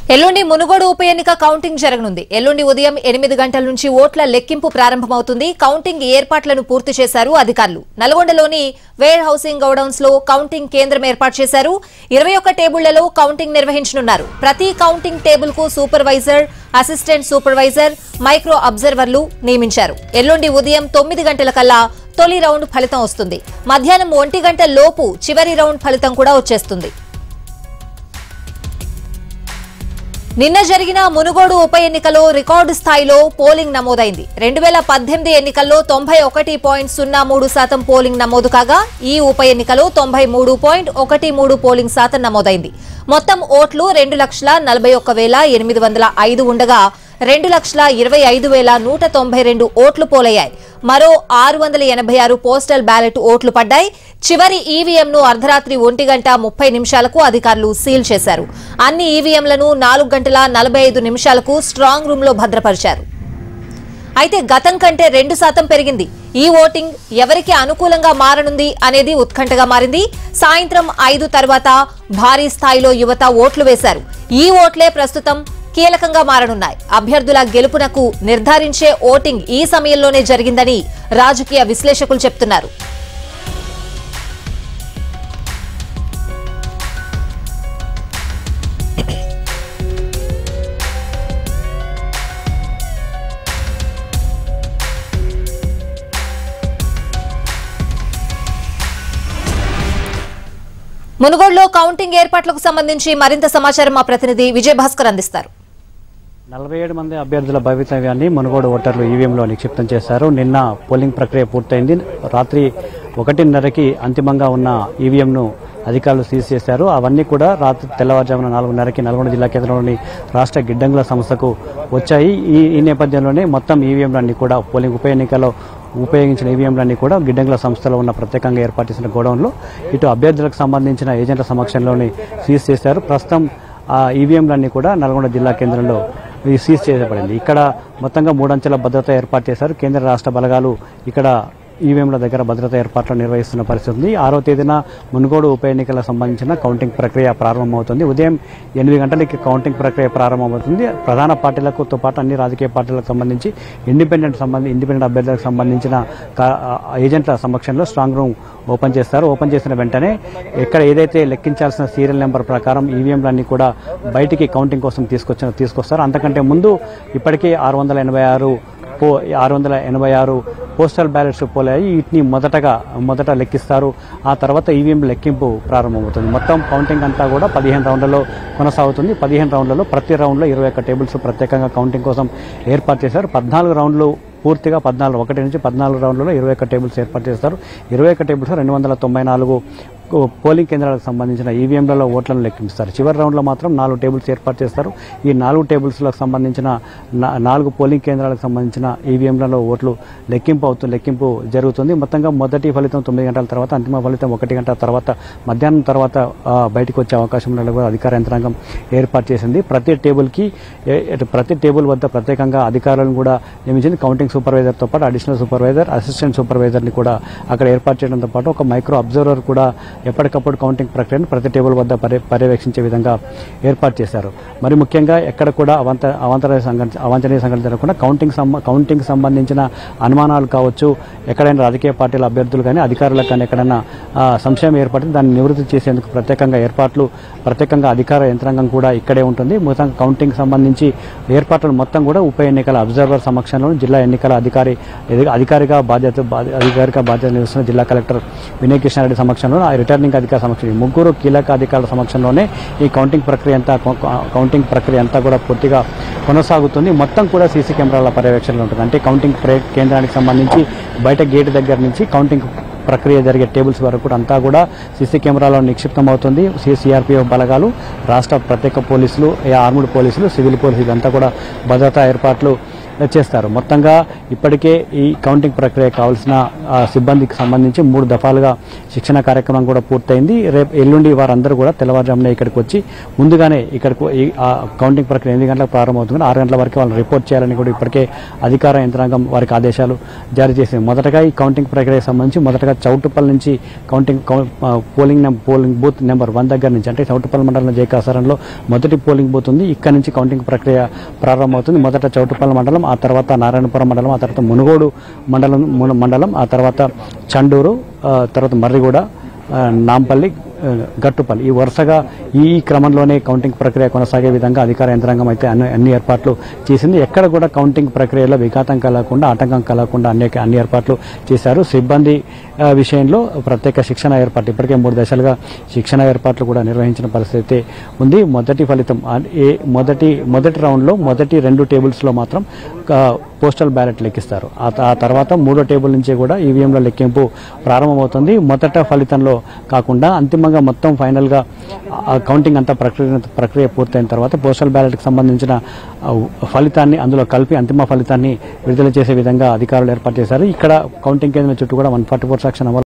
ఎల్లుండి మునుగోడు ఉప ఎన్నిక కౌంటింగ్ జరగనుంది ఎల్లుండి ఉదయం ఎనిమిది గంటల నుంచి ఓట్ల లెక్కింపు ప్రారంభమవుతుంది కౌంటింగ్ ఏర్పాట్లను పూర్తి చేశారు అధికారులు నల్గొండలోని వేర్ హౌసింగ్ గౌడౌన్స్ లో కౌంటింగ్ కేంద్రం ఏర్పాటు చేశారు ఇరవై ఒక్క టేబుళ్లలో కౌంటింగ్ నిర్వహించనున్నారు ప్రతి కౌంటింగ్ టేబుల్ కు సూపర్వైజర్ అసిస్టెంట్ సూపర్వైజర్ మైక్రో అబ్జర్వర్లు నియమించారు ఎల్లుండి ఉదయం తొమ్మిది గంటల కల్లా తొలి రౌండ్ ఫలితం వస్తుంది మధ్యాహ్నం ఒంటి గంట లోపు చివరి రౌండ్ ఫలితం కూడా వచ్చేస్తుంది నిన్న జరిగిన మునుగోడు ఉప ఎన్నికలో రికార్డు స్థాయిలో పోలింగ్ నమోదైంది రెండు వేల పద్దెనిమిది ఎన్నికల్లో తొంభై ఒకటి పాయింట్ సున్నా మూడు శాతం పోలింగ్ నమోదు కాగా ఈ ఉప ఎన్నికలో తొంభై మూడు పాయింట్ ఒకటి మూడు పోలింగ్ శాతం నమోదైంది మొత్తం ఓట్లు రెండు లక్షల నలభై ఒక్క వేల ఎనిమిది వందల ఐదు ఉండగా రెండు లక్షల ఇరవై ఐదు వేల నూట తొంభై రెండు ఓట్లు పోలయ్యాయి మరో ఆరు వందల ఎనభై ఆరు పోస్టల్ బ్యాలెట్ ఓట్లు పడ్డాయి చివరి ఈవీఎంను అర్ధరాత్రి ఒంటి గంట ముప్పై నిమిషాలకు అధికారులు సీల్ చేశారు అన్ని ఈవీఎంలను నాలుగు గంటల నలభై ఐదు నిమిషాలకు స్ట్రాంగ్ రూమ్ లో భద్రపరిచారు అయితే గతం కంటే రెండు శాతం పెరిగింది ఈ ఓటింగ్ ఎవరికి అనుకూలంగా మారనుంది అనేది ఉత్కంఠగా మారింది సాయంత్రం ఐదు తర్వాత భారీ స్థాయిలో యువత ఓట్లు వేశారు ఈ ఓట్లే ప్రస్తుతం కీలకంగా మారనున్నాయి అభ్యర్థుల గెలుపునకు నిర్ధారించే ఓటింగ్ ఈ సమయంలోనే జరిగిందని రాజకీయ విశ్లేషకులు చెప్తున్నారు మునుగోడులో కౌంటింగ్ ఏర్పాట్లకు సంబంధించి మరింత సమాచారం మా ప్రతినిధి విజయభాస్కర్ అందిస్తారు నలభై ఏడు మంది అభ్యర్థుల భవితవ్యాన్ని మునుగోడు ఓటర్లు ఈవీఎంలో నిక్షిప్తం చేశారు నిన్న పోలింగ్ ప్రక్రియ పూర్తయింది రాత్రి ఒకటిన్నరకి అంతిమంగా ఉన్న ఈవీఎంను అధికారులు సీజ్ చేశారు అవన్నీ కూడా రాత్రి తెల్లవారుజామున నాలుగున్నరకి నల్గొండ జిల్లా కేంద్రంలోని రాష్ట్ర గిడ్డంగుల సంస్థకు వచ్చాయి ఈ ఈ నేపథ్యంలోనే మొత్తం ఈవీఎంలన్నీ కూడా పోలింగ్ ఉప ఎన్నికలో ఉపయోగించిన ఈవీఎంలన్నీ కూడా గిడ్డంగుల సంస్థలో ఉన్న ప్రత్యేకంగా ఏర్పాటు చేసిన గోడౌన్లో ఇటు అభ్యర్థులకు సంబంధించిన ఏజెంట్ల సమక్షంలోనే సీజ్ చేశారు ప్రస్తుతం ఆ ఈవీఎంలన్నీ కూడా నల్గొండ జిల్లా కేంద్రంలో ఈ సీజ్ చేయబడింది ఇక్కడ మొత్తంగా మూడంచెల భద్రత ఏర్పాటు చేశారు కేంద్ర రాష్ట్ర బలగాలు ఇక్కడ ఈవీఎంల దగ్గర భద్రత ఏర్పాట్లు నిర్వహిస్తున్న పరిస్థితి ఉంది ఆరో తేదీన మునుగోడు ఉప ఎన్నికలకు సంబంధించిన కౌంటింగ్ ప్రక్రియ ప్రారంభమవుతుంది ఉదయం ఎనిమిది గంటలకి కౌంటింగ్ ప్రక్రియ ప్రారంభమవుతుంది ప్రధాన పార్టీలతో పాటు అన్ని రాజకీయ పార్టీలకు సంబంధించి ఇండిపెండెంట్ సంబంధి ఇండిపెండెంట్ అభ్యర్థులకు సంబంధించిన కా- ఏజెంట్ల సమక్షంలో స్ట్రాంగ్ రూమ్ ఓపెన్ చేస్తారు ఓపెన్ చేసిన వెంటనే ఎక్కడ ఏదైతే లెక్కించాల్సిన సీరియల్ నెంబర్ ప్రకారం ఈవీఎంలన్నీ కూడా బయటికి కౌంటింగ్ కోసం తీసుకొచ్చిన తీసుకొస్తారు అంతకంటే ముందు ఇప్పటికే ఆరు వందల ఎనభై ఆరు పో ఆరు వందల ఎనభై ఆరు పోస్టల్ బ్యాలెట్స్ పోలాయి వీటిని మొదటగా మొదట లెక్కిస్తారు ఆ తర్వాత ఈవీఎం లెక్కింపు ప్రారంభమవుతుంది మొత్తం కౌంటింగ్ అంతా కూడా పదిహేను రౌండ్లలో కొనసాగుతుంది పదిహేను రౌండ్లలో ప్రతి రౌండ్లో ఇరవై ఒక్క టేబుల్స్ ప్రత్యేకంగా కౌంటింగ్ కోసం ఏర్పాటు చేశారు పద్నాలుగు రౌండ్లు పూర్తిగా పద్నాలుగు ఒకటి నుంచి పద్నాలుగు రౌండ్లలో ఇరవై ఒక్క టేబుల్స్ ఏర్పాటు చేస్తారు ఇరవై ఒక్క టేబుల్స్ రెండు వందల తొంభై నాలుగు పోలింగ్ కేంద్రాలకు సంబంధించిన ఈవీఎంలలో ఓట్లను లెక్కిస్తారు చివరి రౌండ్లో మాత్రం నాలుగు టేబుల్స్ ఏర్పాటు చేస్తారు ఈ నాలుగు టేబుల్స్లకు సంబంధించిన నా- నాలుగు పోలింగ్ కేంద్రాలకు సంబంధించిన ఈవీఎంలలో ఓట్లు లెక్కింపు అవుతుంది లెక్కింపు జరుగుతుంది మొత్తంగా మొదటి ఫలితం తొమ్మిది గంటల తర్వాత అంతిమ ఫలితం ఒకటి గంటల తర్వాత మధ్యాహ్నం తర్వాత ఆ, బయటకు వచ్చే అవకాశం ఉన్నట్లు కూడా అధికార యంత్రాంగం ఏర్పాటు చేసింది ప్రతి టేబుల్కి ఏ- ఇటు ప్రతి టేబుల్ వద్ద ప్రత్యేకంగా అధికారులను కూడా నియమించింది కౌంటింగ్ సూపర్వైజర్తో పాటు అడిషనల్ సూపర్వైజర్ అసిస్టెంట్ సూపర్వైజర్ని కూడా అక్కడ ఏర్పాటు చేయడంతో పాటు ఒక మైక్రో అబ్జర్వర్ కూడా ఎప్పటికప్పుడు కౌంటింగ్ ప్రక్రియను ప్రతి టేబుల్ వద్ద పర్య- పర్యవేక్షించే విధంగా ఏర్పాటు చేశారు మరి ముఖ్యంగా ఎక్కడ కూడా అవంత అవాంతర సంఘటన అవాంఛనీయ సంఘటన జరగకుండా కౌంటింగ్ సంబ కౌంటింగ్ సంబంధించిన అనుమానాలు కావచ్చు ఎక్కడైనా రాజకీయ పార్టీల అభ్యర్థులు కానీ అధికారులకు కానీ ఎక్కడైనా ఆ, సంశయం ఏర్పడితే దాన్ని నివృత్తి చేసేందుకు ప్రత్యేకంగా ఏర్పాట్లు ప్రత్యేకంగా అధికార యంత్రాంగం కూడా ఇక్కడే ఉంటుంది మొత్తం కౌంటింగ్ సంబంధించి ఏర్పాట్లు మొత్తం కూడా ఉప ఎన్నికల అబ్జర్వర్ సమక్షంలో జిల్లా ఎన్నికల అధికారి ఎది- అధికారిగా బాధ్యత బా- అధికారిక బాధ్యత నిర్వహిస్తున్న జిల్లా కలెక్టర్ వినయ్ కృష్ణారెడ్డి సమక్షంలో ఆ రిటర్నింగ్ అధికారి సమక్షంలో ఈ ముగ్గురు కీలక అధికారుల సమక్షంలోనే ఈ కౌంటింగ్ ప్రక్రియ అంతా కౌ- కౌంటింగ్ ప్రక్రియ అంతా కూడా పూర్తిగా కొనసాగుతుంది మొత్తం కూడా సీసీ కెమెరాల పర్యవేక్షణలో ఉంటుంది అంటే కౌంటింగ్ ప్రే- కేంద్రానికి సంబంధించి బయట గేట్ దగ్గర నుంచి కౌంటింగ్ ప్రక్రియ జరిగే టేబుల్స్ వరకు కూడా అంతా కూడా సీసీ కెమెరాలో నిక్షిప్తం అవుతుంది సిఆర్పిఎఫ్ బలగాలు రాష్ట్ర ప్రత్యేక పోలీసులు ఏ ఆర్ముడ్ పోలీసులు సివిల్ పోలీసులు ఇదంతా కూడా భద్రతా ఏర్పాట్లు చేస్తారు మొత్తంగా ఇప్పటికే ఈ కౌంటింగ్ ప్రక్రియ కావాల్సిన ఆ, సిబ్బందికి సంబంధించి మూడు దఫాలుగా శిక్షణ కార్యక్రమం కూడా పూర్తయింది రేపు ఎల్లుండి వారందరూ కూడా తెల్లవారుజామున ఇక్కడికి వచ్చి ముందుగానే ఇక్కడికి ఈ ఆ కౌంటింగ్ ప్రక్రియ ఎనిమిది గంటలకు ప్రారంభమవుతుంది ఆరు గంటల వరకు వాళ్ళని రిపోర్ట్ చేయాలని కూడా ఇప్పటికే అధికార యంత్రాంగం వారికి ఆదేశాలు జారీ చేసింది మొదటగా ఈ కౌంటింగ్ ప్రక్రియకు సంబంధించి మొదటగా చౌటుప్పల్ నుంచి కౌంటింగ్ కౌ- ఆ, పోలింగ్ నెం- పోలింగ్ బూత్ నెంబర్ వన్ దగ్గర నుంచి అంటే చౌటుప్పల్ మండలం జయకాసరంలో మొదటి పోలింగ్ బూత్ ఉంది ఇక్కడ నుంచి కౌంటింగ్ ప్రక్రియ ప్రారంభమవుతుంది మొదట చౌటుప్పల్ మండలం ఆ తర్వాత నారాయణపురం మండలం ఆ తర్వాత మునుగోడు మండలం మున- మండలం ఆ తర్వాత చండూరు ఆ తర్వాత మర్రిగూడ ఆ, నాంపల్లి ఆ, గట్టుపల్లి ఈ వరుసగా ఈ క్రమంలోనే కౌంటింగ్ ప్రక్రియ కొనసాగే విధంగా అధికార యంత్రాంగం అయితే అన్ని అన్ని ఏర్పాట్లు చేసింది ఎక్కడ కూడా కౌంటింగ్ ప్రక్రియలో విఘాతం కలగకుండా ఆటంకం కలగకుండా అన్ని అన్ని ఏర్పాట్లు చేశారు సిబ్బంది ఆ, విషయంలో ప్రత్యేక శిక్షణ ఏర్పాటు ఇప్పటికే మూడు దశలుగా శిక్షణ ఏర్పాట్లు కూడా నిర్వహించిన పరిస్థితి ఉంది మొదటి ఫలితం ఆ, ఏ మొదటి మొదటి రౌండ్లో మొదటి రెండు టేబుల్స్లో మాత్రం ఆ, పోస్టల్ బ్యాలెట్ లెక్కిస్తారు ఆ త- ఆ తర్వాత మూడో టేబుల్ నుంచి కూడా ఈవీఎంల లెక్కింపు ప్రారంభమవుతుంది మొదట ఫలితంలో కాకుండా అంతిమంగా మొత్తం ఫైనల్గా ఆ కౌంటింగ్ అంతా ప్రక్రియ ప్రక్రియ పూర్తయిన తర్వాత పోస్టల్ బ్యాలెట్కి సంబంధించిన ఆ, ఫలితాన్ని అందులో కలిపి అంతిమ ఫలితాన్ని విడుదల చేసే విధంగా అధికారులు ఏర్పాటు చేశారు ఇక్కడ కౌంటింగ్ కేంద్రం చుట్టూ కూడా వన్ ఫార్టీ ఫోర్ సెక్షన్ అమలు